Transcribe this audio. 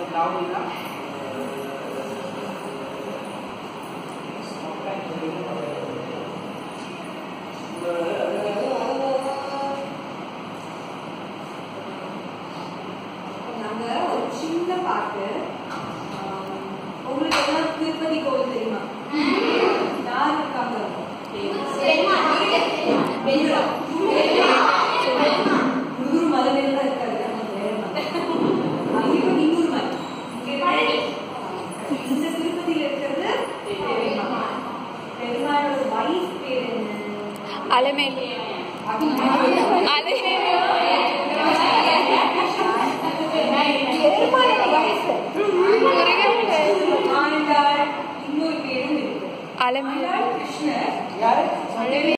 லாவணியா நாங்க ஒரு சின்ன பாட்டு ஆம், உங்களுக்கு எல்லாம் திருப்பதி கோவில் தெரியுமா யார் இருக்காங்க முன்னூறு மலையில தான் இருக்காரு நம்ம வேறமா. அங்கேயும் இன்னொரு மலை இங்க இருக்கு. இந்த திருப்பதியில இருக்கிறது பெருமாள் பெருமாளோட வைஃப் பேர் என்ன அலமேலு அலை ஆண்டாள் இன்னொரு பேரும் இருக்கு அலமேலு ஆண்டாள் கிருஷ்ணர் யாரு